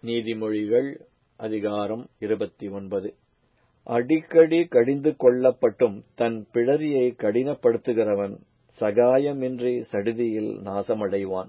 நீதிமொழிகள் அதிகாரம் இருபத்தி ஒன்பது அடிக்கடி கடிந்து கொள்ளப்பட்டும் தன் பிடரியை கடினப்படுத்துகிறவன் சகாயமின்றி சடிதியில் நாசமடைவான்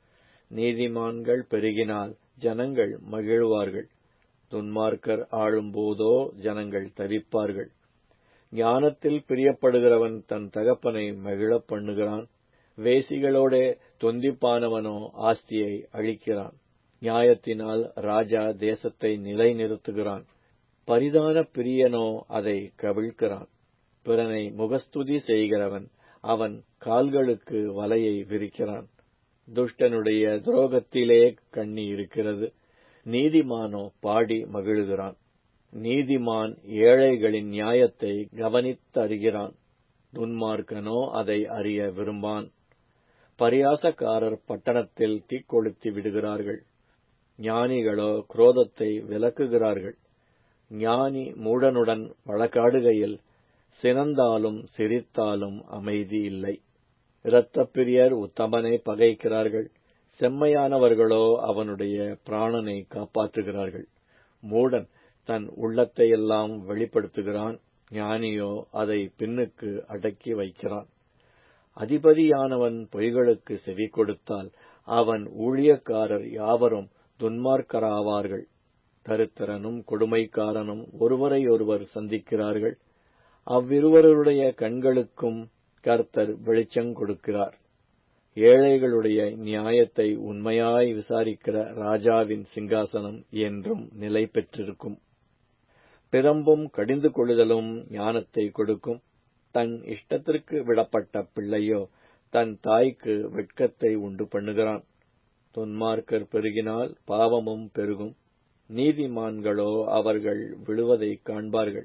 நீதிமான்கள் பெருகினால் ஜனங்கள் மகிழ்வார்கள் துன்மார்க்கர் ஆளும்போதோ ஜனங்கள் தவிப்பார்கள் ஞானத்தில் பிரியப்படுகிறவன் தன் தகப்பனை மகிழப் பண்ணுகிறான் வேசிகளோடே தொந்திப்பானவனோ ஆஸ்தியை அழிக்கிறான் நியாயத்தினால் ராஜா தேசத்தை நிலைநிறுத்துகிறான் பரிதான பிரியனோ அதை கவிழ்க்கிறான் பிறனை முகஸ்துதி செய்கிறவன் அவன் கால்களுக்கு வலையை விரிக்கிறான் துஷ்டனுடைய துரோகத்திலே கண்ணி இருக்கிறது நீதிமானோ பாடி மகிழுகிறான் நீதிமான் ஏழைகளின் நியாயத்தை கவனித்தறிகிறான் துன்மார்க்கனோ அதை அறிய விரும்பான் பரியாசக்காரர் பட்டணத்தில் தீக்கொளுத்தி விடுகிறார்கள் ஞானிகளோ குரோதத்தை விலக்குகிறார்கள் ஞானி மூடனுடன் வழக்காடுகையில் சினந்தாலும் சிரித்தாலும் அமைதி இல்லை இரத்தப்பிரியர் உத்தமனை பகைக்கிறார்கள் செம்மையானவர்களோ அவனுடைய பிராணனை காப்பாற்றுகிறார்கள் மூடன் தன் உள்ளத்தையெல்லாம் வெளிப்படுத்துகிறான் ஞானியோ அதை பின்னுக்கு அடக்கி வைக்கிறான் அதிபதியானவன் பொய்களுக்கு செவி கொடுத்தால் அவன் ஊழியக்காரர் யாவரும் துன்மார்க்கராவார்கள் தருத்திரனும் கொடுமைக்காரனும் ஒருவரையொருவர் சந்திக்கிறார்கள் அவ்விருவருடைய கண்களுக்கும் கர்த்தர் வெளிச்சம் கொடுக்கிறார் ஏழைகளுடைய நியாயத்தை உண்மையாய் விசாரிக்கிற ராஜாவின் சிங்காசனம் என்றும் நிலை பெற்றிருக்கும் பிரம்பும் கடிந்து கொள்ளுதலும் ஞானத்தை கொடுக்கும் தன் இஷ்டத்திற்கு விடப்பட்ட பிள்ளையோ தன் தாய்க்கு வெட்கத்தை உண்டு பண்ணுகிறான் துன்மார்க்கர் பெருகினால் பாவமும் பெருகும் நீதிமான்களோ அவர்கள் விழுவதை காண்பார்கள்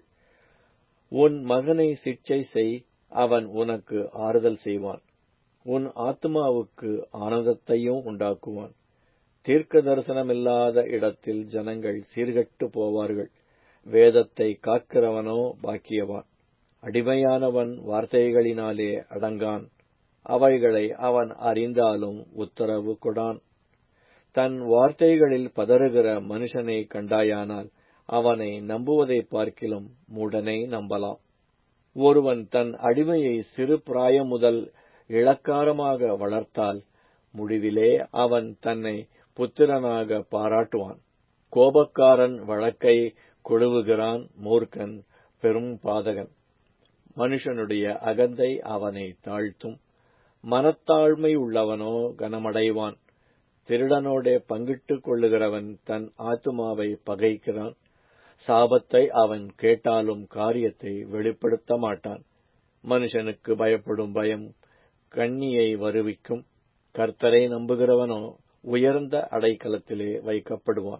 உன் மகனை சிக்ஷை செய் அவன் உனக்கு ஆறுதல் செய்வான் உன் ஆத்மாவுக்கு ஆனந்தத்தையும் உண்டாக்குவான் தீர்க்க தரிசனமில்லாத இடத்தில் ஜனங்கள் சீர்கட்டு போவார்கள் வேதத்தை காக்கிறவனோ பாக்கியவான் அடிமையானவன் வார்த்தைகளினாலே அடங்கான் அவைகளை அவன் அறிந்தாலும் உத்தரவு கொடான் தன் வார்த்தைகளில் பதறுகிற மனுஷனை கண்டாயானால் அவனை நம்புவதை பார்க்கிலும் மூடனை நம்பலாம் ஒருவன் தன் அடிமையை சிறு பிராயம் முதல் இளக்காரமாக வளர்த்தால் முடிவிலே அவன் தன்னை புத்திரனாக பாராட்டுவான் கோபக்காரன் வழக்கை கொழுவுகிறான் மூர்க்கன் பெரும் பாதகன் மனுஷனுடைய அகந்தை அவனை தாழ்த்தும் மனத்தாழ்மை உள்ளவனோ கனமடைவான் திருடனோடே பங்கிட்டுக் கொள்ளுகிறவன் தன் ஆத்துமாவை பகைக்கிறான் சாபத்தை அவன் கேட்டாலும் காரியத்தை வெளிப்படுத்த மாட்டான் மனுஷனுக்கு பயப்படும் பயம் கண்ணியை வருவிக்கும் கர்த்தரை நம்புகிறவனோ உயர்ந்த அடைக்கலத்திலே வைக்கப்படுவான்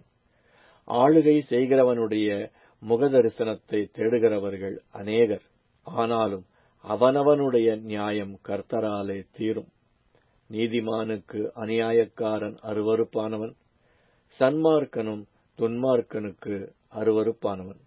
ஆளுகை செய்கிறவனுடைய முகதரிசனத்தை தேடுகிறவர்கள் அநேகர் ஆனாலும் அவனவனுடைய நியாயம் கர்த்தராலே தீரும் நீதிமானுக்கு அநியாயக்காரன் அருவறுப்பானவன் சன்மார்க்கனும் துன்மார்க்கனுக்கு அருவறுப்பானவன்